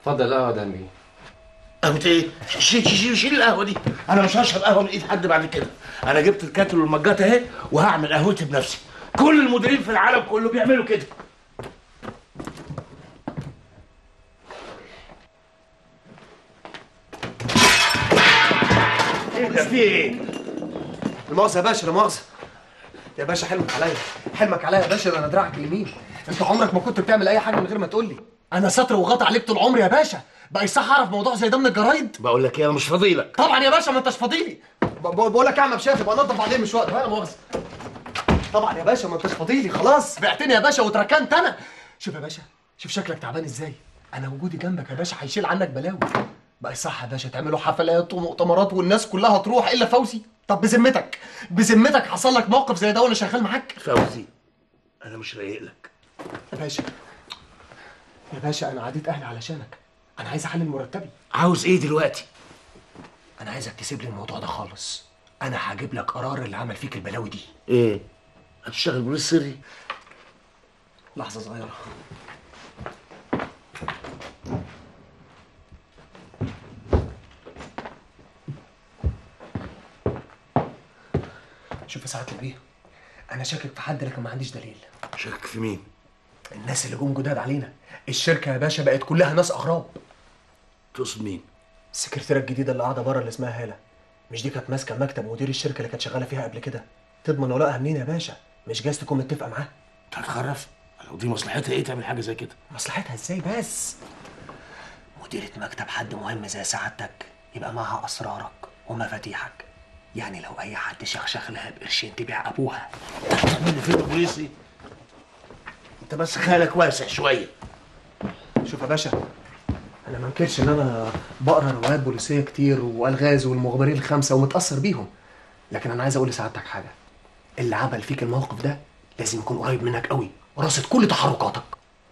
اتفضل القهوه ده بيه قهوة ايه؟ شيل شيل شيل القهوة دي، أنا مش هشرب قهوة من إيد حد بعد كده، أنا جبت الكاتل والمجات أهي وهعمل قهوتي بنفسي، كل المديرين في العالم كله بيعملوا كده. إيه ده في إيه؟ المؤاخذة يا باشا لا مؤاخذة يا باشا حلمك عليا حلمك عليا يا باشا ده انا دراعك اليمين انت عمرك ما كنت بتعمل اي حاجه من غير ما تقول لي انا سطر وغطى عليك طول عمري يا باشا بقى يصح اعرف موضوع زي ده من الجرايد بقول لك إيه أنا مش فاضيلك. طبعا يا باشا ما انتش فاضيلي ب- ب- بقول لك اعمل شاف بقى انضف بعدين مش وقت لا مؤاخذه طبعا يا باشا ما انتش فاضيلي خلاص بعتني يا باشا واتركنت انا شوف يا باشا شوف شكلك تعبان ازاي انا وجودي جنبك يا باشا هيشيل عنك بلاوي بقى صح يا باشا تعملوا حفلات ومؤتمرات والناس كلها تروح الا فوزي طب بذمتك بذمتك حصل لك موقف زي ده وانا شغال معاك فوزي أنا مش رايق لك. يا باشا يا باشا انا عديت اهلي علشانك انا عايز احلل مرتبي عاوز إيه دلوقتي؟ انا عايزك تسيب لي الموضوع ده خالص انا هجيب لك قرار اللي عمل فيك البلاوي دي إيه؟ هتشتغل بوليس سري؟ لحظه صغيره شوف يا سعاده البيه انا شاكك في حد لكن ما عنديش دليل شاك في مين؟ الناس اللي جم جداد علينا الشركه يا باشا بقت كلها ناس اغراب تقصد مين؟ السكرتيره الجديده اللي قاعده بره اللي اسمها هاله مش دي كانت ماسكه مكتب مدير الشركه اللي كانت شغاله فيها قبل كده تضمن ولاءها منين يا باشا مش جايز تكون متفقه معاه أنت هتخرف؟ لو دي مصلحتها إيه تعمل حاجة زي كده؟ مصلحتها ازاي بس مديرة مكتب حد مهم زي سعادتك يبقى معها اسرارك ومفاتيحك يعني لو اي حد شخشخ لها بقرشين تبيع ابوها تعمل لي فيلم بوليسي؟ أنت بس خيالك واسع شوية. شوف يا باشا انا ما انكرش ان انا بقرا روايات بوليسيه كتير والغاز والمخبرين الخمسه ومتاثر بيهم لكن انا عايز اقول لسعادتك حاجه اللي عمل فيك الموقف ده لازم يكون قريب منك قوي وراصد كل تحركاتك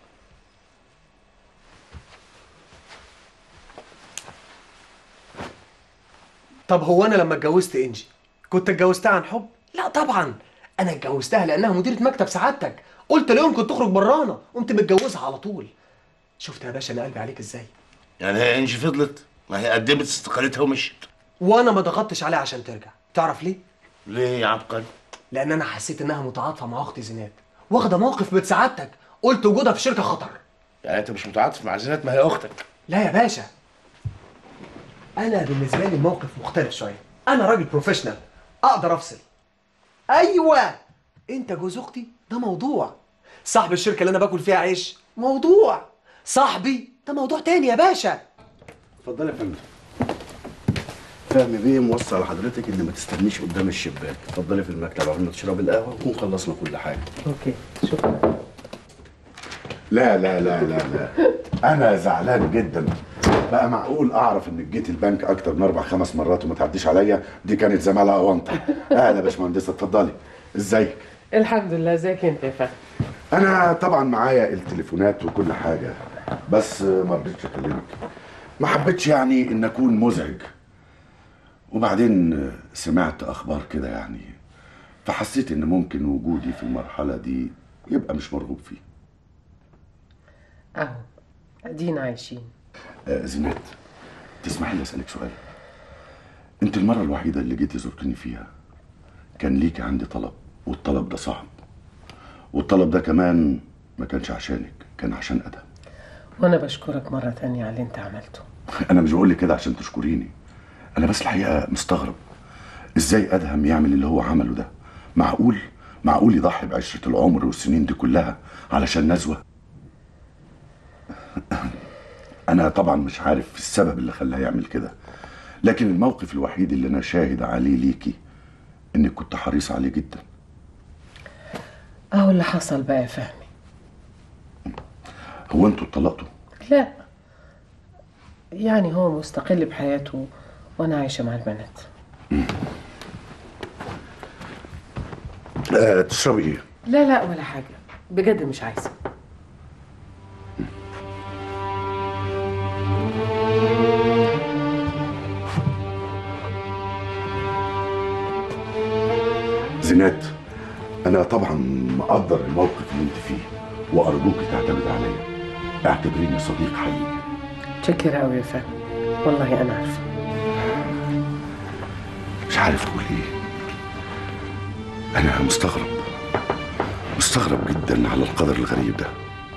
طب هو انا لما اتجوزت انجي كنت اتجوزتها عن حب لا طبعا انا اتجوزتها لانها مديره مكتب سعادتك قلت لا يمكن تخرج برانا قمت متجوزها على طول شفت يا باشا انا قلبي عليك ازاي يعني هي انجي فضلت؟ ما هي قدمت استقالتها ومشيت. وانا ما ضغطتش عليها عشان ترجع تعرف ليه ليه يا عبقري؟ لان انا حسيت انها متعاطفه مع اختي زينات واخده موقف بسعادتك قلت وجودها في شركه خطر يعني انت مش متعاطف مع زينات ما هي اختك لا يا باشا انا بالنسبه لي الموقف مختلف شويه انا راجل بروفيشنال اقدر افصل ايوه انت جوز اختي ده موضوع صاحب الشركه اللي انا باكل فيها عيش موضوع صاحبي ده موضوع تاني يا باشا اتفضل يا فندم فهمي بيه موصى لحضرتك ان ما تستنيش قدام الشباك اتفضلي في المكتب قبل ما تشربي القهوه ونكون خلصنا كل حاجه اوكي شكرا لا لا لا لا لا انا زعلان جدا بقى معقول اعرف انك جيت البنك اكتر من اربع خمس مرات وما تعديش عليا دي كانت زمالة اونطه اهلا يا باشمهندسه اتفضلي ازيك الحمد لله ازيك انت يا فهد انا طبعا معايا التليفونات وكل حاجه بس ما رضيتش اكلمك ما حبيتش يعني ان اكون مزعج وبعدين سمعت اخبار كده يعني فحسيت ان ممكن وجودي في المرحله دي يبقى مش مرغوب فيه اهو ادينا عايشين آه زينات تسمحي لي اسالك سؤال انت المره الوحيده اللي جيتي زرتني فيها كان ليكي عندي طلب والطلب ده صعب والطلب ده كمان ما كانش عشانك كان عشان ادهم وانا بشكرك مرة تانية على اللي انت عملته انا مش بقول لك كده عشان تشكريني انا بس الحقيقه مستغرب ازاي ادهم يعمل اللي هو عمله ده معقول معقول يضحي بعشره العمر والسنين دي كلها علشان نزوه انا طبعا مش عارف السبب اللي خلاه يعمل كده لكن الموقف الوحيد اللي انا شاهد عليه ليكي انك كنت حريص عليه جدا اهو اللي حصل بقى يا فهمي هو انتوا اتطلقتوا لا يعني هو مستقل بحياته وانا عايشة مع البنات أه تشربي ايه لا لا ولا حاجة بجد مش عايزة زينات انا طبعا مقدر الموقف اللي انت فيه وارجوك تعتمد عليا اعتبريني صديق حقيقي متشكرة أوي يا فهمي والله أنا عارفة مش عارف اقول ايه انا مستغرب مستغرب جدا على القدر الغريب ده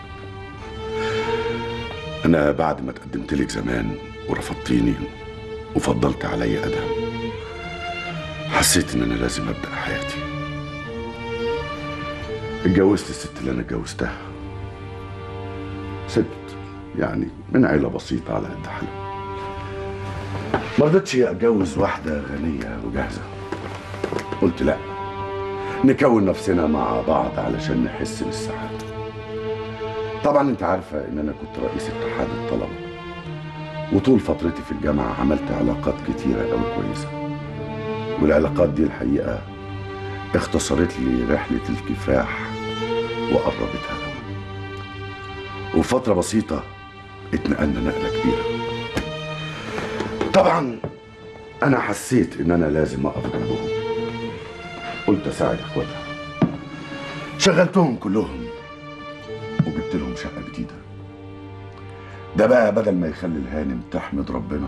انا بعد ما تقدمت لك زمان ورفضتيني وفضلت علي ادهم حسيت ان انا لازم ابدا حياتي اتجوزت الست اللي انا اتجوزتها ست يعني من عيله بسيطه على قد حالها ما رضيتش اتجوز واحده غنيه وجاهزه قلت لا نكون نفسنا مع بعض علشان نحس بالسعاده طبعا انت عارفه ان انا كنت رئيس اتحاد الطلبه وطول فترتي في الجامعه عملت علاقات كتيره قوي كويسه والعلاقات دي الحقيقه اختصرت لي رحله الكفاح وقربتها قوي وفي فتره بسيطه اتنقلنا نقله كبيره طبعا انا حسيت ان انا لازم اقف جنبهم قلت اساعد اخواتها شغلتهم كلهم وجبت لهم شقه جديده ده بقى بدل ما يخلي الهانم تحمد ربنا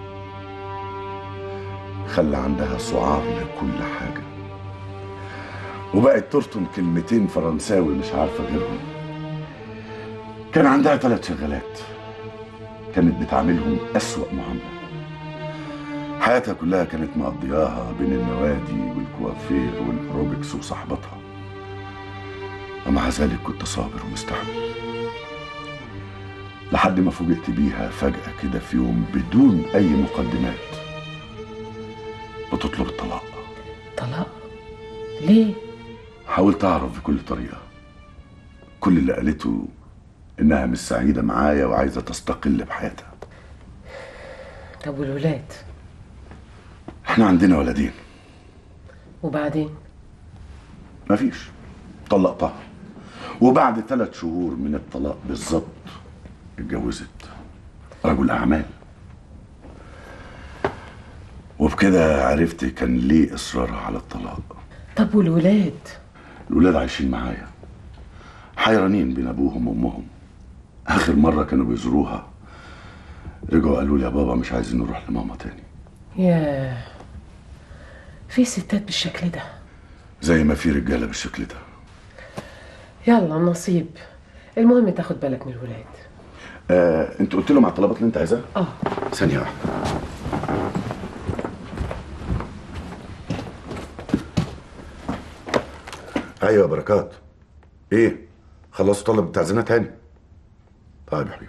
خلى عندها سعار لكل حاجه وبقت ترطم كلمتين فرنساوي مش عارفه غيرهم كان عندها ثلاث شغالات كانت بتعاملهم أسوأ معاملة حياتها كلها كانت مقضياها بين النوادي والكوافير والأروبكس وصاحبتها ومع ذلك كنت صابر ومستحمل لحد ما فوجئت بيها فجأة كده في يوم بدون أي مقدمات بتطلب الطلاق طلاق ليه؟ حاولت أعرف بكل طريقة كل اللي قالته إنها مش سعيدة معايا وعايزة تستقل بحياتها طب والولاد احنا عندنا ولدين وبعدين مفيش طلقتها وبعد ثلاث شهور من الطلاق بالظبط اتجوزت رجل اعمال وبكده عرفت كان ليه اصرارها على الطلاق طب والولاد الولاد عايشين معايا حيرانين بين ابوهم وامهم اخر مره كانوا بيزوروها رجعوا قالوا لي يا بابا مش عايزين نروح لماما تاني ياه في ستات بالشكل ده زي ما في رجاله بالشكل ده يلا نصيب المهم تاخد بالك من الولاد آه، انت قلت لهم على الطلبات اللي انت عايزاها اه ثانيه واحده ايوه يا بركات ايه خلصوا طلب بتاع زينة تاني طيب يا حبيبي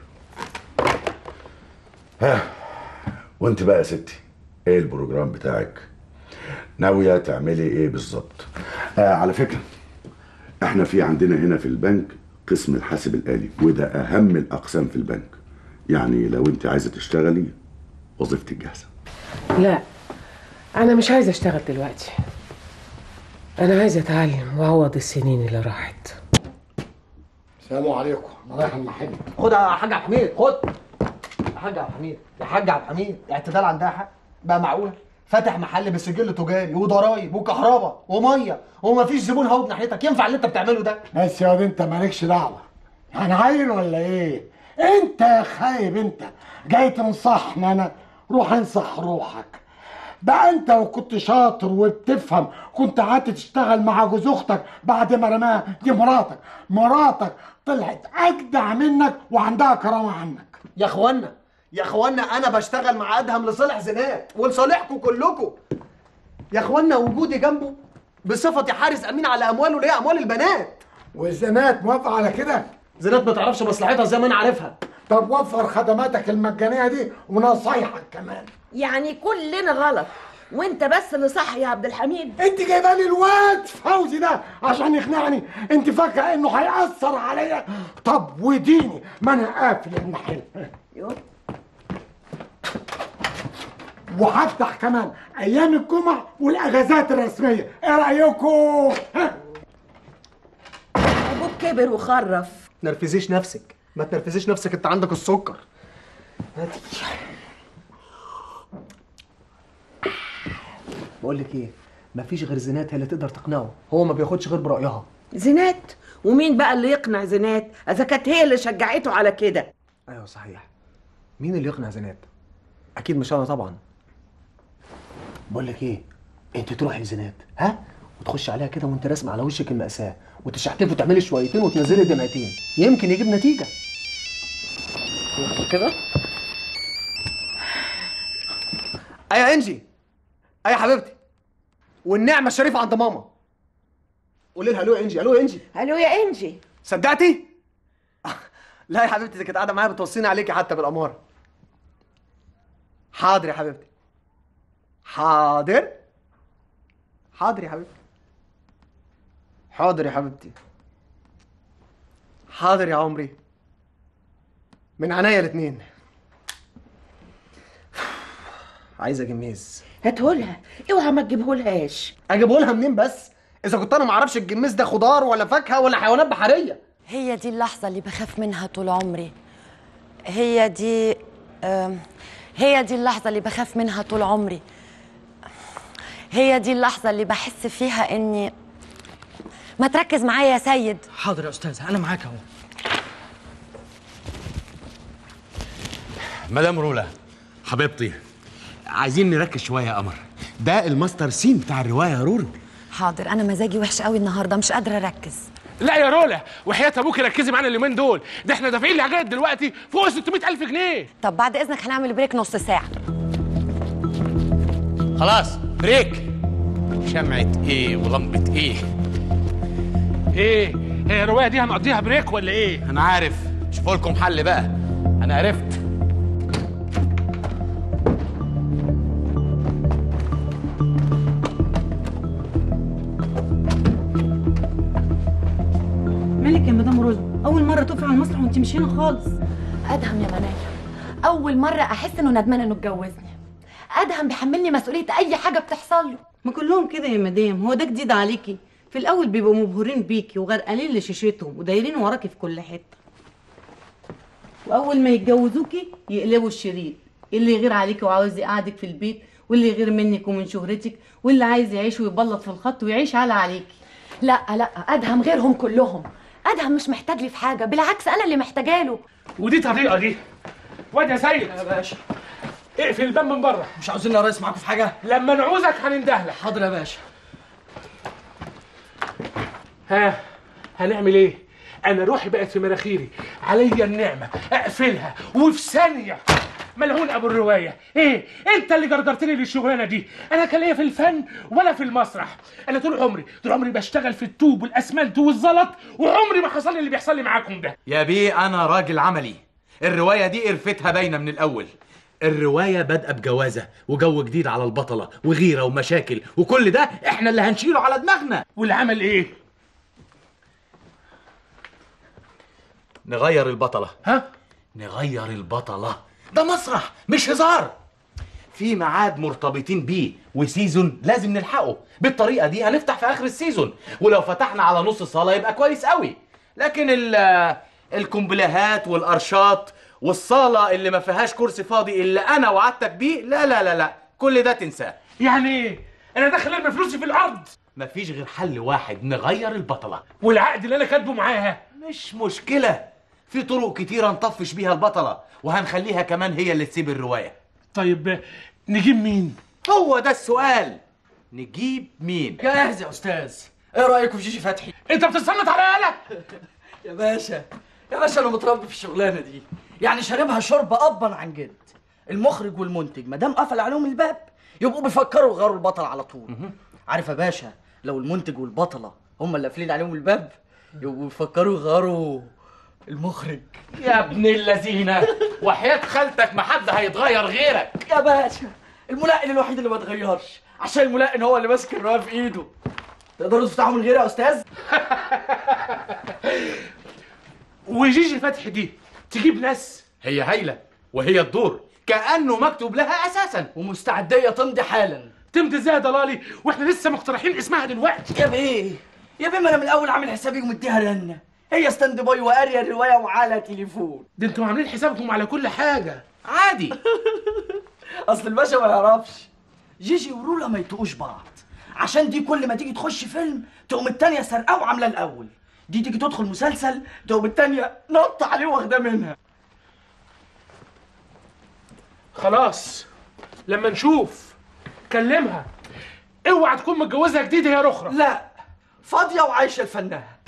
ها وانت بقى يا ستي ايه البروجرام بتاعك ناويه تعملي ايه بالظبط آه على فكره احنا في عندنا هنا في البنك قسم الحاسب الآلي وده أهم الأقسام في البنك يعني لو أنت عايزة تشتغلي وظيفتك جاهزة لا انا مش عايزه اشتغل دلوقتي انا عايزه اتعلم واعوض السنين اللي راحت السلام عليكم انا رايح المحل خد يا حاج عبد الحميد خد يا حاج عبد الحميد يا حاج عبد الحميد اعتدال عندها حق بقى معقول فاتح محل بسجل تجاري وضرايب وكهرباء وميه ومفيش زبون هوب ناحيتك ينفع اللي انت بتعمله ده بس يا واد انت مالكش دعوه يعني عيل ولا ايه انت يا خايب انت جاي تنصحني انا روح انصح روحك بقى انت لو كنت شاطر وبتفهم كنت قعدت تشتغل مع جوز اختك بعد ما رماها دي مراتك مراتك طلعت اجدع منك وعندها كرامه عنك يا اخوانا يا اخوانا انا بشتغل مع ادهم لصالح زناد ولصالحكم كلكم يا اخوانا وجودي جنبه بصفتي حارس امين على امواله اللي هي اموال البنات والزنات موافقه على كده زناد ما تعرفش مصلحتها زي ما انا عارفها طب وفر خدماتك المجانيه دي ونصايحك كمان يعني كلنا غلط وانت بس اللي صح يا عبد الحميد انت جايبه لي الواد فوزي ده عشان يقنعني انت فاكره انه هيأثر عليا طب وديني ما انا قافل المحل يو. وهفتح كمان ايام الجمعه والاجازات الرسميه ايه رايكم ها؟ ابوك كبر وخرف تنرفزيش نفسك ما تنرفزيش نفسك انت عندك السكر هاتي بقول لك ايه مفيش غير زينات هي اللي تقدر تقنعه هو ما بياخدش غير برايها زينات ومين بقى اللي يقنع زينات اذا كانت هي اللي شجعته على كده ايوه صحيح مين اللي يقنع زينات اكيد مش انا طبعا بقول لك ايه انت تروحي لزينات ها وتخش عليها كده وانت راسمه على وشك المأساة وتشحتفي وتعملي شويتين وتنزلي دمعتين يمكن يجيب نتيجة كده اي يا انجي اي يا حبيبتي والنعمه الشريفه عند ماما قولي لها الو يا انجي الو يا انجي الو يا انجي صدقتي لا يا حبيبتي دي كانت قاعده معايا بتوصيني عليكي حتى بالاماره حاضر يا حبيبتي حاضر حاضر يا حبيبتي حاضر يا حبيبتي حاضر يا عمري من عينيا الاتنين عايزه جميز هاتهولها اوعى ما تجيبهولهاش اجيبه لها منين بس اذا كنت انا ما اعرفش الجميز ده خضار ولا فاكهه ولا حيوانات بحريه هي دي اللحظة اللي بخاف منها طول عمري هي دي آم، هي دي اللحظة اللي بخاف منها طول عمري هي دي اللحظة اللي بحس فيها إني ما تركز معايا يا سيد حاضر يا استاذ انا معاك اهو مدام رولا حبيبتي عايزين نركز شويه يا قمر ده الماستر سين بتاع الروايه يا رورو حاضر أنا مزاجي وحش قوي النهاردة مش قادرة أركز لا يا رولا وحياة ابوك ركزي معانا اليومين دول ده احنا دافعين لغايه دلوقتي فوق 600 الف جنيه طب بعد إذنك هنعمل بريك نص ساعة خلاص بريك شمعة ايه ولمبة ايه ايه هي الروايه دي هنقضيها بريك ولا ايه انا عارف شوفوا لكم حل بقى انا عرفت مالك يا مدام روز اول مره تقفي على المسرح وانت مش هنا خالص أدهم يا منال أول مرة أحس إنه ندمان إنه اتجوزني أدهم بيحملني مسؤولية أي حاجة بتحصل له ما كلهم كده يا مدام هو ده جديد عليكي في الاول بيبقوا مبهورين بيكي وغرقانين لشيشتهم ودايرين وراكي في كل حته واول ما يتجوزوكي يقلبوا الشريط اللي يغير عليكي وعاوز يقعدك في البيت واللي يغير منك ومن شهرتك واللي عايز يعيش ويبلط في الخط ويعيش على عليكي لا لا أدهم غيرهم كلهم أدهم مش محتاج لي في حاجة بالعكس أنا اللي محتاجة له ودي طريقه دي واد يا سيد يا باشا اقفل الباب من بره مش عاوزين يا ريس معاكم في حاجه لما نعوزك هنندهلك حاضر يا باشا ها هنعمل ايه انا روحي بقت في مناخيري عليا النعمه اقفلها وفي ثانيه ملعون ابو الروايه ايه انت اللي جرجرتني للشغلانه دي انا كان ليا في الفن ولا في المسرح انا طول عمري طول عمري بشتغل في الطوب والاسمنت والزلط وعمري ما حصل لي اللي بيحصل لي معاكم ده يا بيه انا راجل عملي الروايه دي قرفتها باينه من الاول الروايه بادئه بجوازه وجو جديد على البطله وغيره ومشاكل وكل ده احنا اللي هنشيله على دماغنا والعمل ايه نغير البطله ها نغير البطله ده مسرح مش هزار في ميعاد مرتبطين بيه وسيزون لازم نلحقه بالطريقه دي هنفتح في اخر السيزون ولو فتحنا على نص صاله يبقى كويس قوي لكن ال الكومبليهات والارشات والصاله اللي ما فيهاش كرسي فاضي اللي انا وعدتك بيه لا لا لا لا كل ده تنساه يعني ايه انا داخل ارمي فلوسي في الارض مفيش غير حل واحد نغير البطله والعقد اللي انا كاتبه معاها مش مشكله في طرق كتيره نطفش بيها البطله وهنخليها كمان هي اللي تسيب الروايه طيب نجيب مين هو ده السؤال نجيب مين جاهز يا استاذ ايه رايكم في جيجي فتحي انت بتتصنت على آلة يا باشا يا باشا انا متربي في الشغلانه دي يعني شاربها شرب ابا عن جد المخرج والمنتج ما دام قفل عليهم الباب يبقوا بيفكروا يغيروا البطل على طول عارف يا باشا لو المنتج والبطله هم اللي قافلين عليهم الباب يبقوا بيفكروا يغيروا المخرج يا ابن اللذينه وحياه خالتك ما حد هيتغير غيرك يا باشا الملقن الوحيد اللي ما اتغيرش عشان الملقن هو اللي ماسك الروايه في ايده تقدروا تفتحوا من غيري يا استاذ وجيجي فتحي دي تجيب ناس هي هايله وهي الدور كانه مكتوب لها اساسا ومستعديه تمضي حالا تمضي ازاي يا ضلالي واحنا لسه مقترحين اسمها دلوقتي يا بيه يا بيه ما انا من الاول عامل حسابي ومديها رنه هي ستاند باي وقاريه الروايه وعلى تليفون ده انتوا عاملين حسابكم على كل حاجه عادي اصل الباشا ما يعرفش جيجي ورولا ما يتقوش بعض عشان دي كل ما تيجي تخش فيلم تقوم التانية سرقاه وعاملة الأول دي تيجي تدخل مسلسل تقوم التانية نط عليه واخداه منها خلاص لما نشوف كلمها اوعى تكون متجوزها جديد يا رخرة لا فاضيه وعايشه الفنانه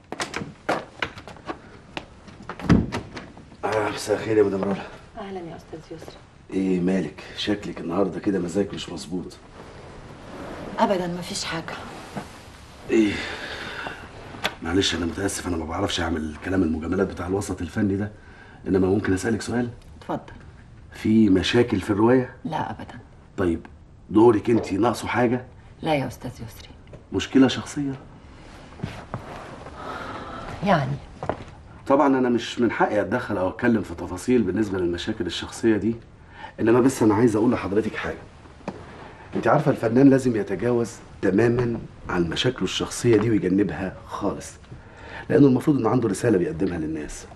آه مساء الخير يا مدام رولا اهلا يا استاذ يسري ايه مالك شكلك النهارده كده مزاجك مش مظبوط ابدا ما فيش حاجه ايه معلش انا متاسف انا ما بعرفش اعمل كلام المجاملات بتاع الوسط الفني ده انما ممكن اسالك سؤال اتفضل في مشاكل في الروايه لا ابدا طيب دورك انت ناقصه حاجه لا يا استاذ يسري مشكله شخصيه يعني طبعا انا مش من حقي اتدخل او اتكلم في تفاصيل بالنسبه للمشاكل الشخصيه دي انما بس انا عايز اقول لحضرتك حاجه انت عارفه الفنان لازم يتجاوز تماما عن مشاكله الشخصيه دي ويجنبها خالص لانه المفروض انه عنده رساله بيقدمها للناس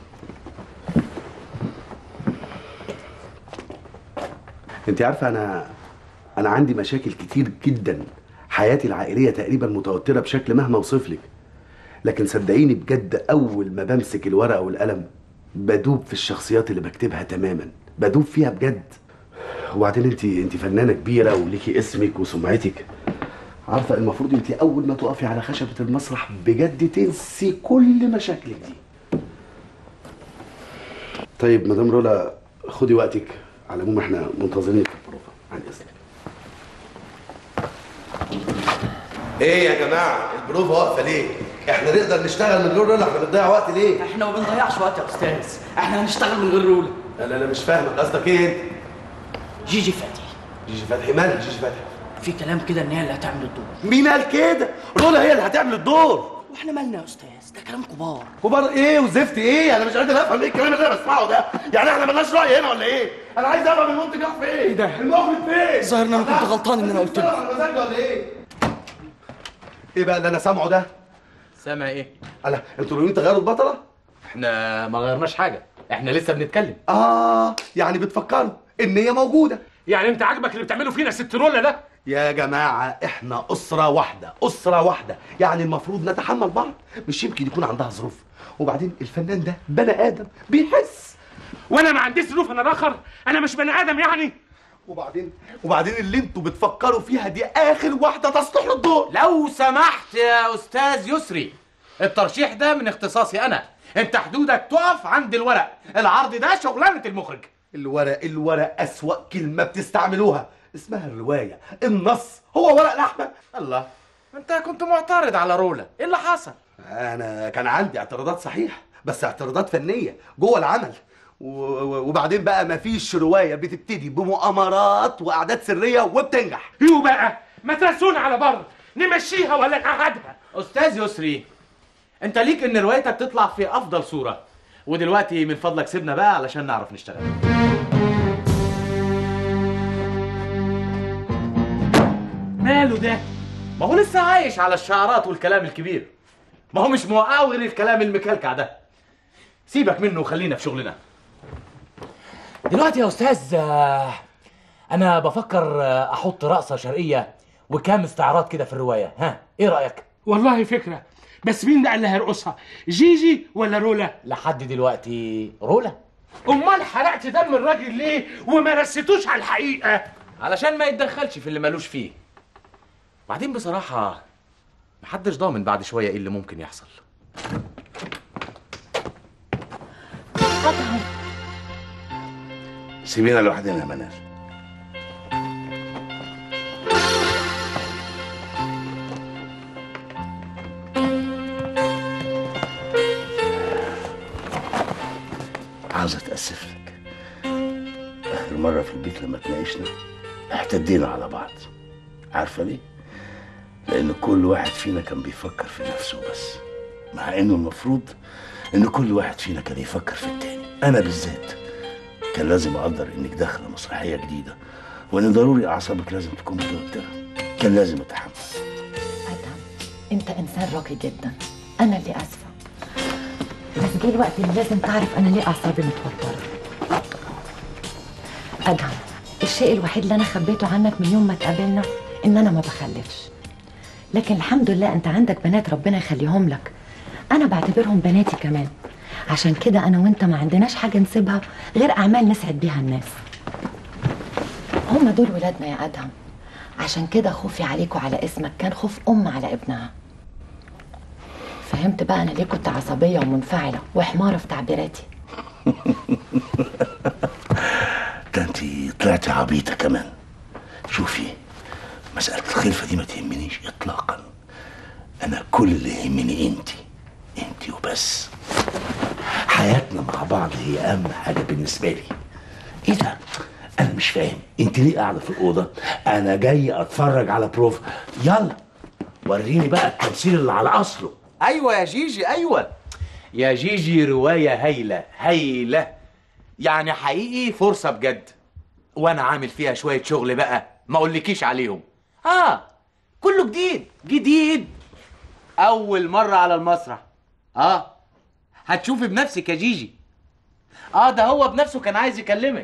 انت عارفه انا انا عندي مشاكل كتير جدا حياتي العائليه تقريبا متوتره بشكل مهما اوصف لك لكن صدقيني بجد اول ما بمسك الورقه والقلم بدوب في الشخصيات اللي بكتبها تماما بدوب فيها بجد وبعدين انت انت فنانه كبيره وليكي اسمك وسمعتك عارفه المفروض انت اول ما تقفي على خشبه المسرح بجد تنسي كل مشاكلك دي طيب مدام رولا خدي وقتك على العموم احنا منتظرينك في البروفه عن اذنك ايه يا جماعه البروفه واقفه ليه احنا نقدر نشتغل من غير رولا احنا بنضيع وقت ليه احنا ما بنضيعش وقت يا استاذ احنا هنشتغل من غير رولا لا لا لا مش فاهمك قصدك ايه انت جيجي فتحي جيجي فتحي مالك جيجي فتحي في كلام كده ان هي اللي هتعمل الدور مين قال كده رولا هي اللي هتعمل الدور واحنا مالنا يا استاذ ده كلام كبار كبار ايه وزفت ايه انا مش قادر افهم ايه الكلام اللي انا بسمعه ده يعني احنا مالناش راي هنا ولا ايه انا عايز افهم المنتج راح فين ايه ده؟ المخرج فين ظاهر ان انا كنت غلطان ان انا قلت له على مزاجي ولا ايه ايه بقى اللي انا سامعه ده سامع ايه انا انتوا ناويين تغيروا البطله احنا ما غيرناش حاجه احنا لسه بنتكلم اه يعني بتفكروا ان هي موجوده يعني انت عاجبك اللي بتعمله فينا ست رولا ده يا جماعة احنا أسرة واحدة أسرة واحدة يعني المفروض نتحمل بعض مش يمكن يكون عندها ظروف وبعدين الفنان ده بني آدم بيحس وانا ما عنديش ظروف انا الاخر انا مش بني ادم يعني وبعدين وبعدين اللي انتوا بتفكروا فيها دي آخر واحدة تصلح للدور لو سمحت يا استاذ يسري الترشيح ده من اختصاصي انا انت حدودك تقف عند الورق العرض ده شغلانه المخرج الورق الورق أسوأ كلمة بتستعملوها اسمها الرواية النص هو ورق لحمة الله انت كنت معترض على رولا ايه اللي حصل أنا كان عندي اعتراضات صحيح بس اعتراضات فنية جوه العمل و- و- وبعدين بقى مفيش رواية بتبتدي بمؤامرات وأعداد سرية وبتنجح يو بقى ما ترسونا على بر نمشيها ولا نقعدها استاذ يسري انت ليك ان روايتك تطلع في افضل صوره ودلوقتي من فضلك سيبنا بقى علشان نعرف نشتغل ماله ده ما هو لسه عايش على الشعارات والكلام الكبير ما هو مش موقعه غير الكلام المكلكع ده سيبك منه وخلينا في شغلنا دلوقتي يا استاذ آه، انا بفكر آه، احط رقصه شرقيه وكام استعراض كده في الروايه ها ايه رايك والله فكره بس مين بقى اللي هيرقصها جيجي ولا رولا لحد دلوقتي رولا امال حرقت دم الراجل ليه وما رستوش على الحقيقه علشان ما يتدخلش في اللي مالوش فيه بعدين بصراحه محدش ضامن بعد شويه ايه اللي ممكن يحصل سيبينا لوحدنا يا منال عاوز اتاسف لك اخر مره في البيت لما اتناقشنا احتدينا على بعض عارفه ليه لان كل واحد فينا كان بيفكر في نفسه بس مع انه المفروض ان كل واحد فينا كان يفكر في التاني انا بالذات كان لازم اقدر انك داخله مسرحيه جديده وان ضروري اعصابك لازم تكون متوتره كان لازم اتحمل انت انسان راقي جدا انا اللي اسفه بس جه الوقت اللي لازم تعرف انا ليه اعصابي متوتره ادهم الشيء الوحيد اللي انا خبيته عنك من يوم ما اتقابلنا ان انا ما بخلفش لكن الحمد لله انت عندك بنات ربنا يخليهم لك انا بعتبرهم بناتي كمان عشان كده انا وانت ما عندناش حاجه نسيبها غير اعمال نسعد بيها الناس هم دول ولادنا يا ادهم عشان كده خوفي عليك وعلى اسمك كان خوف ام على ابنها فهمت بقى انا ليه كنت عصبيه ومنفعله وحماره في تعبيراتي ده انت طلعتي عبيطه كمان شوفي مساله الخلفه دي ما تهمنيش اطلاقا انا كل اللي يهمني انت انت وبس حياتنا مع بعض هي اهم حاجه بالنسبه لي ايه ده انا مش فاهم انت ليه قاعده في الاوضه انا جاي اتفرج على بروف يلا وريني بقى التمثيل اللي على اصله ايوه يا جيجي ايوه يا جيجي روايه هايله هايله يعني حقيقي فرصه بجد وانا عامل فيها شويه شغل بقى ما اقولكيش عليهم اه كله جديد جديد اول مره على المسرح اه هتشوفي بنفسك يا جيجي اه ده هو بنفسه كان عايز يكلمك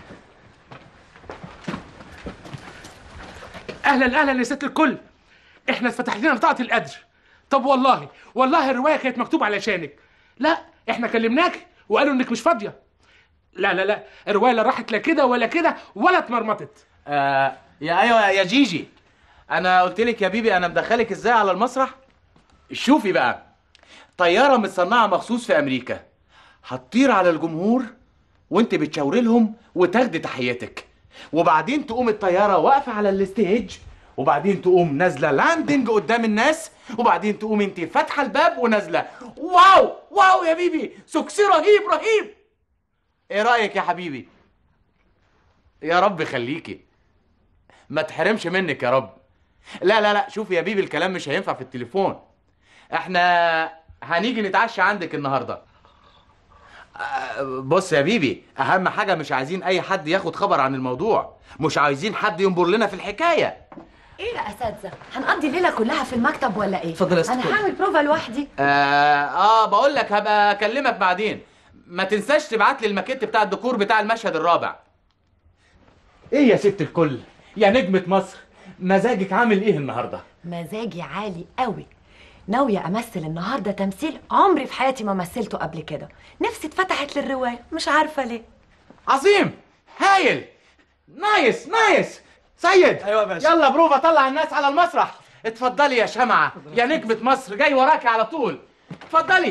اهلا اهلا يا ست الكل احنا اتفتح لنا بطاقه القدر طب والله والله الروايه كانت مكتوبه علشانك لا احنا كلمناك وقالوا انك مش فاضيه لا لا لا الروايه لا راحت لا كده ولا كده ولا اتمرمطت آه يا ايوه يا جيجي انا قلت لك يا بيبي انا مدخلك ازاي على المسرح شوفي بقى طياره متصنعه مخصوص في امريكا هتطير على الجمهور وانت بتشاوري لهم وتاخدي تحياتك وبعدين تقوم الطياره واقفه على الستيج وبعدين تقوم نازله لاندنج قدام الناس وبعدين تقوم انت فاتحه الباب ونازله واو واو يا بيبي سكسي رهيب رهيب ايه رايك يا حبيبي يا رب خليكي ما تحرمش منك يا رب لا لا لا شوفي يا بيبي الكلام مش هينفع في التليفون احنا هنيجي نتعشى عندك النهارده آه، بص يا بيبي اهم حاجه مش عايزين اي حد ياخد خبر عن الموضوع مش عايزين حد ينبر لنا في الحكايه ايه يا اساتذه هنقضي الليله كلها في المكتب ولا ايه اتفضل يا ست انا كل. هعمل بروفا لوحدي اه, آه بقول لك هبقى اكلمك بعدين ما تنساش تبعت لي الماكيت بتاع الديكور بتاع المشهد الرابع ايه يا ست الكل يا نجمه مصر مزاجك عامل ايه النهارده مزاجي عالي قوي ناوية أمثل النهاردة تمثيل عمري في حياتي ما مثلته قبل كده نفسي اتفتحت للرواية مش عارفة ليه عظيم هايل نايس نايس سيد ايوه يا باشا يلا بروفا طلع الناس على المسرح اتفضلي يا شمعة يا نجمة مصر جاي وراكي على طول اتفضلي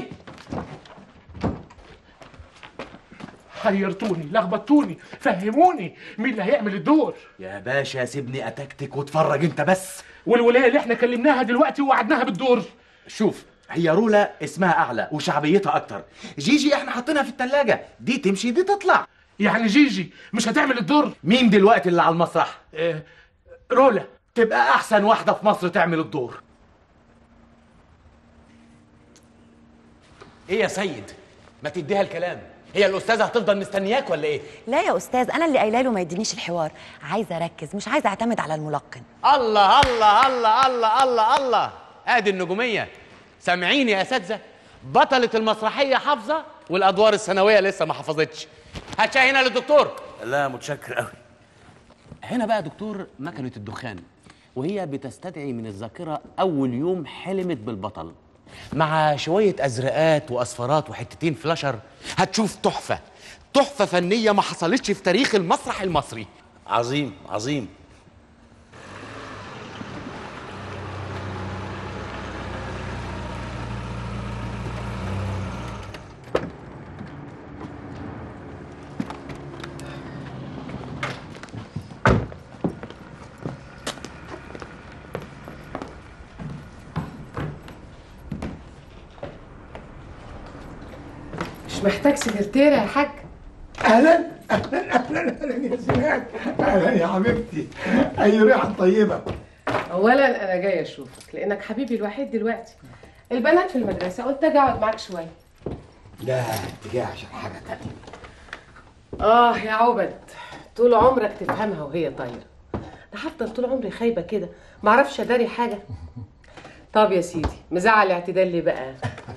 حيرتوني لخبطتوني فهموني مين اللي هيعمل الدور يا باشا سيبني اتكتك واتفرج انت بس والولايه اللي احنا كلمناها دلوقتي ووعدناها بالدور شوف هي رولا اسمها اعلى وشعبيتها اكتر جيجي احنا حاطينها في التلاجة دي تمشي دي تطلع يعني جيجي مش هتعمل الدور مين دلوقتي اللي على المسرح اه رولا تبقى احسن واحده في مصر تعمل الدور ايه يا سيد ما تديها الكلام هي الاستاذه هتفضل مستنياك ولا ايه لا يا أستاذ أنا اللي قايله له ما يدينيش الحوار عايزة أركز مش عايزة أعتمد على الملقن الله الله الله الله الله الله ادي النجوميه سامعين يا اساتذه بطله المسرحيه حافظه والادوار الثانويه لسه ما حفظتش هات شاي هنا للدكتور لا متشكر قوي هنا بقى دكتور مكنه الدخان وهي بتستدعي من الذاكره اول يوم حلمت بالبطل مع شويه ازرقات واصفرات وحتتين فلاشر هتشوف تحفه تحفه فنيه ما حصلتش في تاريخ المسرح المصري عظيم عظيم مش محتاج سكرتيرة يا حاج اهلا اهلا اهلا اهلا يا زينات اهلا يا حبيبتي اي ريحه طيبه اولا انا جايه اشوفك لانك حبيبي الوحيد دلوقتي البنات في المدرسه قلت اجي اقعد معاك شويه لا انت جاي عشان حاجه تانية اه يا عبد طول عمرك تفهمها وهي طايره ده هفضل طول عمري خايبه كده معرفش اداري حاجه طب يا سيدي مزعل الاعتدال ليه بقى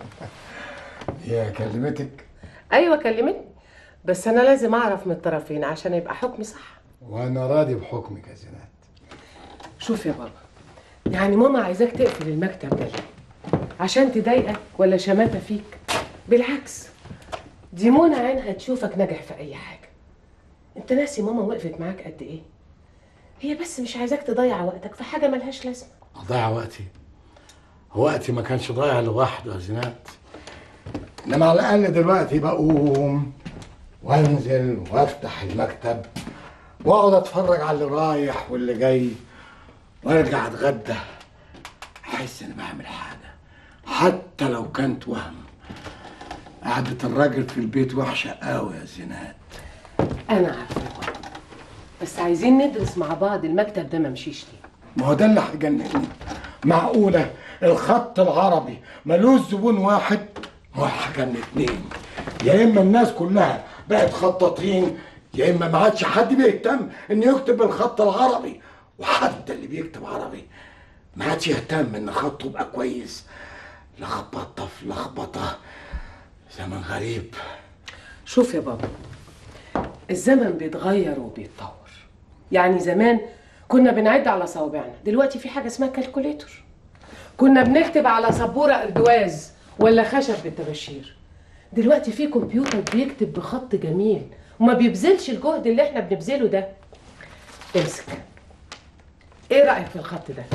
هي كلمتك ايوه كلمتني بس انا لازم اعرف من الطرفين عشان يبقى حكمي صح وانا راضي بحكمك يا زينات شوف يا بابا يعني ماما عايزاك تقفل المكتب ده ليه؟ عشان تضايقك ولا شماتة فيك بالعكس دي منى عينها تشوفك ناجح في اي حاجه انت ناسي ماما وقفت معاك قد ايه هي بس مش عايزاك تضيع وقتك في حاجه ملهاش لازمه اضيع وقتي وقتي ما كانش ضايع لوحده يا زينات انما على الاقل دلوقتي بقوم وانزل وافتح المكتب واقعد اتفرج على اللي رايح واللي جاي وارجع اتغدى احس اني بعمل حاجه حتى لو كانت وهم قعدة الراجل في البيت وحشة قوي يا زينات انا عارفه يا بابا. بس عايزين ندرس مع بعض المكتب ده ما مشيش ليه ما هو ده اللي هيجنني معقولة الخط العربي ملوش زبون واحد هو حاجة من اتنين يا إما الناس كلها بقت خطاطين يا إما ما عادش حد بيهتم إنه يكتب بالخط العربي وحتى اللي بيكتب عربي ما عادش يهتم إن خطه يبقى كويس لخبطة في لخبطة زمن غريب شوف يا بابا الزمن بيتغير وبيتطور يعني زمان كنا بنعد على صوابعنا دلوقتي في حاجه اسمها كالكوليتور كنا بنكتب على سبوره اردواز ولا خشب بالطباشير دلوقتي في كمبيوتر بيكتب بخط جميل وما بيبذلش الجهد اللي احنا بنبذله ده امسك ايه رايك في الخط ده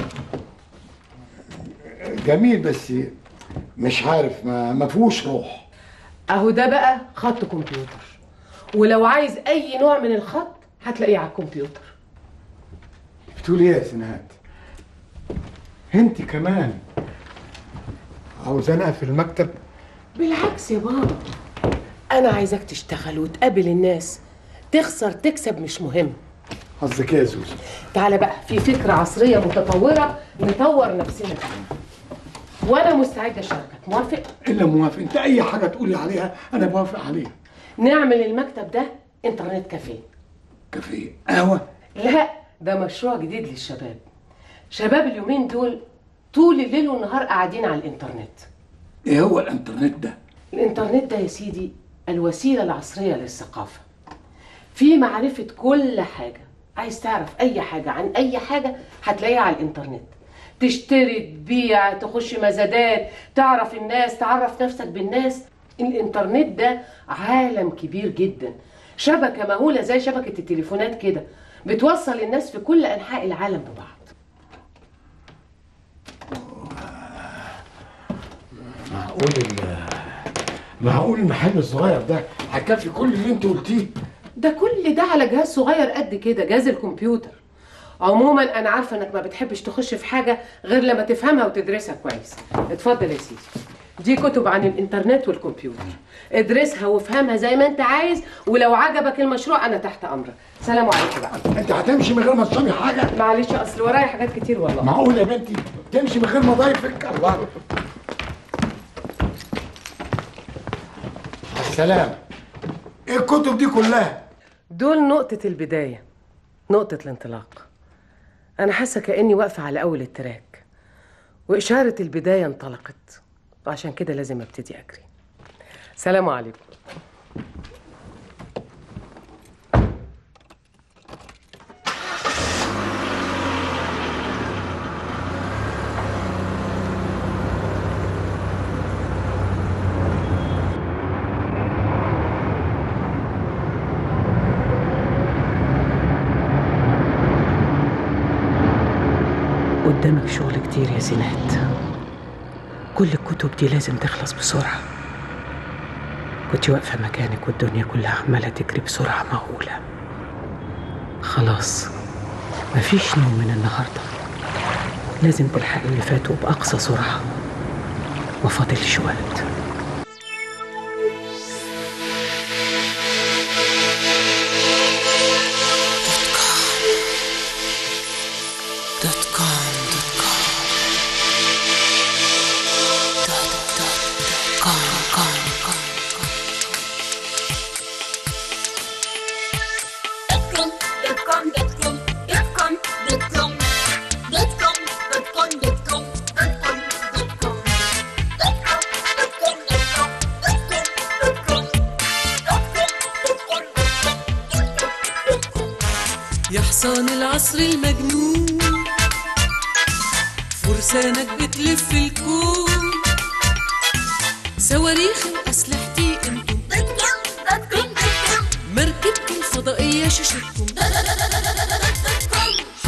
جميل بس مش عارف ما ما فيهوش روح اهو ده بقى خط كمبيوتر ولو عايز اي نوع من الخط هتلاقيه على الكمبيوتر بتقول ايه يا سنات انت كمان عاوزانا في المكتب بالعكس يا بابا انا عايزاك تشتغل وتقابل الناس تخسر تكسب مش مهم قصدك ايه يا زوزو تعالى بقى في فكرة عصرية متطورة نطور نفسنا فيها وانا مستعدة اشاركك موافق الا موافق انت اي حاجه تقولي عليها انا بوافق عليها نعمل المكتب ده انترنت كافيه كافيه قهوه لا ده مشروع جديد للشباب شباب اليومين دول طول الليل والنهار قاعدين على الانترنت ايه هو الانترنت ده الانترنت ده يا سيدي الوسيلة العصرية للثقافة في معرفة كل حاجة عايز تعرف أي حاجة عن أي حاجة هتلاقيها على الإنترنت تشتري تبيع تخش مزادات تعرف الناس تعرف نفسك بالناس الإنترنت ده عالم كبير جدا شبكة مهولة زي شبكة التليفونات كده بتوصل الناس في كل أنحاء العالم ببعض معقول ال- معقول المحل الصغير ده هيكفي كل اللي انت قلتيه ده كل ده على جهاز صغير قد كده جهاز الكمبيوتر عموما انا عارفه انك ما بتحبش تخش في حاجه غير لما تفهمها وتدرسها كويس اتفضل يا سيدي دي كتب عن الانترنت والكمبيوتر ادرسها وافهمها زي ما انت عايز ولو عجبك المشروع انا تحت امرك سلام عليكم بقى انت هتمشي من غير ما تشربي حاجه معلش اصل ورايا حاجات كتير والله معقول يا بنتي تمشي من غير ما ضيفك الله السلام ايه الكتب دي كلها دول نقطة البداية نقطة الانطلاق أنا حاسة كأني واقفة على أول التراك وإشارة البداية انطلقت وعشان كده لازم أبتدي أجري سلام عليكم قدامك شغل كتير يا زينات كل الكتب دي لازم تخلص بسرعة كنت واقفة مكانك والدنيا كلها عمالة تجري بسرعة مهولة خلاص مفيش نوم من النهاردة لازم تلحق اللي فاتوا بأقصى سرعة وفاضلش وقت دوت كوم دوت كوم دوت دوت كوم كوم كوم يا حصان العصر المجنون فرسانك بتلف الكون صواريخي وأسلحتي انتم مركبتي الفضائية شاشتكم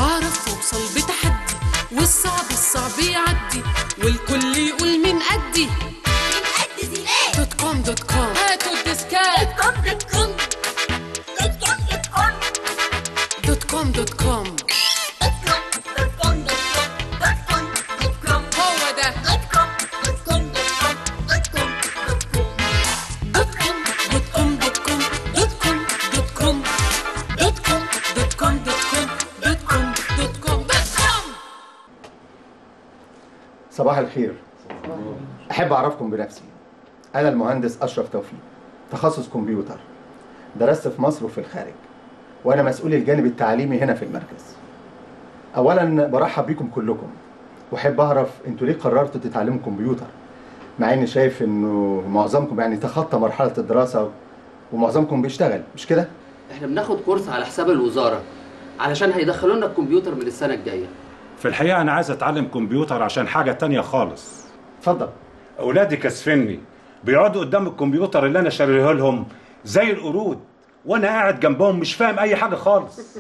صباح الخير أحب أعرفكم بنفسي أنا المهندس أشرف توفيق تخصص كمبيوتر درست في مصر وفي الخارج وأنا مسؤول الجانب التعليمي هنا في المركز أولا برحب بيكم كلكم وأحب أعرف أنتوا ليه قررتوا تتعلموا كمبيوتر مع إني شايف إنه معظمكم يعني تخطى مرحلة الدراسة ومعظمكم بيشتغل مش كده؟ احنا بناخد كورس على حساب الوزاره علشان هيدخلوا لنا الكمبيوتر من السنه الجايه في الحقيقة أنا عايز أتعلم كمبيوتر عشان حاجة تانية خالص اتفضل أولادي كاسفني بيقعدوا قدام الكمبيوتر اللي أنا شاريه لهم زي القرود وأنا قاعد جنبهم مش فاهم أي حاجة خالص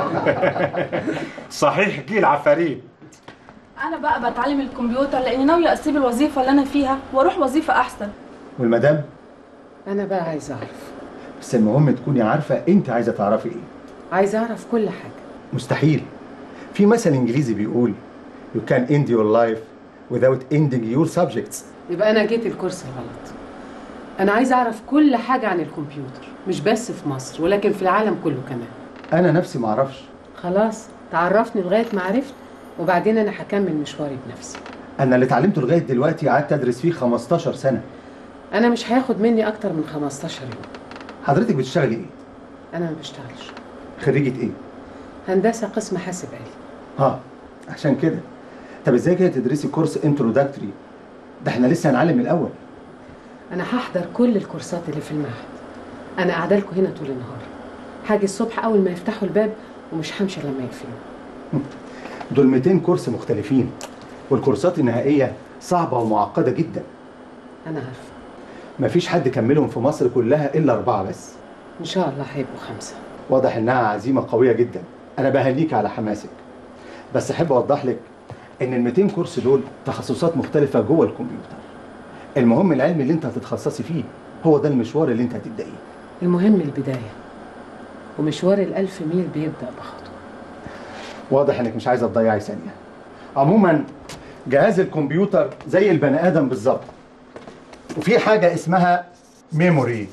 صحيح جيل عفاريت انا بقى بتعلم الكمبيوتر لاني ناويه اسيب الوظيفه اللي انا فيها واروح وظيفه احسن والمدام انا بقى عايزه اعرف بس المهم تكوني عارفة أنت عايزة تعرفي إيه عايزه اعرف كل حاجه مستحيل في مثل انجليزي بيقول you can end your life without ending your subjects يبقى انا جيت الكورس الغلط انا عايزه اعرف كل حاجه عن الكمبيوتر مش بس في مصر ولكن في العالم كله كمان انا نفسي ما اعرفش خلاص تعرفني لغايه ما عرفت وبعدين انا هكمل مشواري بنفسي انا اللي اتعلمته لغايه دلوقتي قعدت ادرس فيه 15 سنه انا مش هياخد مني اكتر من 15 يوم حضرتك بتشتغلي ايه انا ما بشتغلش خريجه ايه هندسه قسم حاسب آلي اه عشان كده طب ازاي كده تدرسي كورس انتروداكتوري ده احنا لسه هنعلم من الاول انا هحضر كل الكورسات اللي في المعهد انا قاعده لكم هنا طول النهار هاجي الصبح اول ما يفتحوا الباب ومش همشي لما يقفلوا دول 200 كورس مختلفين والكورسات النهائيه صعبه ومعقده جدا انا عارفه مفيش حد كملهم في مصر كلها الا اربعه بس ان شاء الله هيبقوا خمسه واضح انها عزيمه قويه جدا انا بهنيك على حماسك بس احب اوضح لك ان ال 200 كورس دول تخصصات مختلفه جوه الكمبيوتر المهم العلم اللي انت هتتخصصي فيه هو ده المشوار اللي انت هتبدأيه المهم البدايه ومشوار الألف ميل بيبدأ بخطوة واضح انك مش عايزه تضيعي ثانيه عموما جهاز الكمبيوتر زي البني ادم بالظبط وفي حاجه اسمها ميموري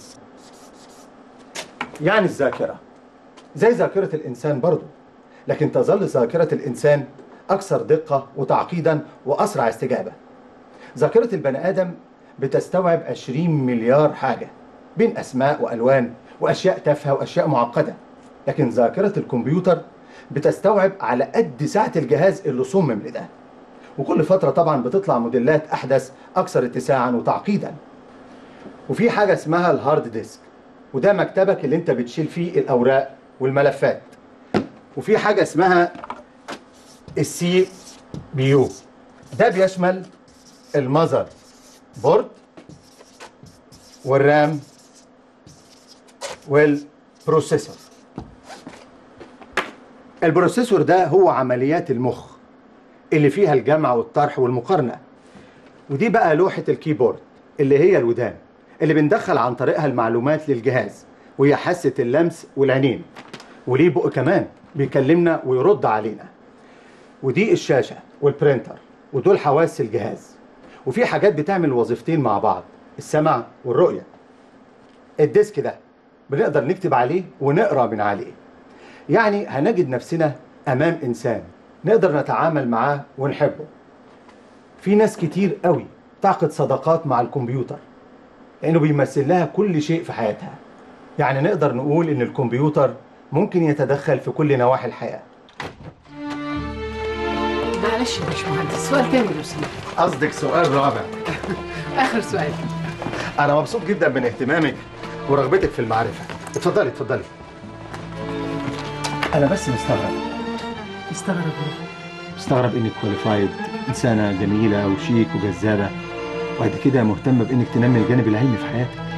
يعني الذاكره زي ذاكره الانسان برضه لكن تظل ذاكره الانسان اكثر دقه وتعقيدا واسرع استجابه ذاكره البني ادم بتستوعب 20 مليار حاجه بين اسماء والوان واشياء تافهه واشياء معقده لكن ذاكره الكمبيوتر بتستوعب على قد سعه الجهاز اللي صمم لده وكل فتره طبعا بتطلع موديلات احدث اكثر اتساعا وتعقيدا وفي حاجه اسمها الهارد ديسك وده مكتبك اللي انت بتشيل فيه الاوراق والملفات وفي حاجه اسمها السي بي يو ده بيشمل المذر بورد والرام والبروسيسور البروسيسور ده هو عمليات المخ اللي فيها الجمع والطرح والمقارنة ودي بقى لوحة الكيبورد اللي هي الودان اللي بندخل عن طريقها المعلومات للجهاز وهي حاسة اللمس والعينين وليه بق كمان بيكلمنا ويرد علينا ودي الشاشة والبرينتر ودول حواس الجهاز وفي حاجات بتعمل وظيفتين مع بعض السمع والرؤية الديسك ده بنقدر نكتب عليه ونقرا من عليه يعني هنجد نفسنا امام انسان نقدر نتعامل معاه ونحبه في ناس كتير قوي تعقد صداقات مع الكمبيوتر لانه بيمثل لها كل شيء في حياتها يعني نقدر نقول ان الكمبيوتر ممكن يتدخل في كل نواحي الحياه معلش يا باشمهندس سؤال تاني لو سمحت قصدك سؤال رابع اخر سؤال انا مبسوط جدا من اهتمامك ورغبتك في المعرفه اتفضلي اتفضلي انا بس مستغرب مستغرب ايه مستغرب انك كواليفايد انسانه جميله وشيك وجذابه وبعد كده مهتمه بانك تنمي الجانب العلمي في حياتك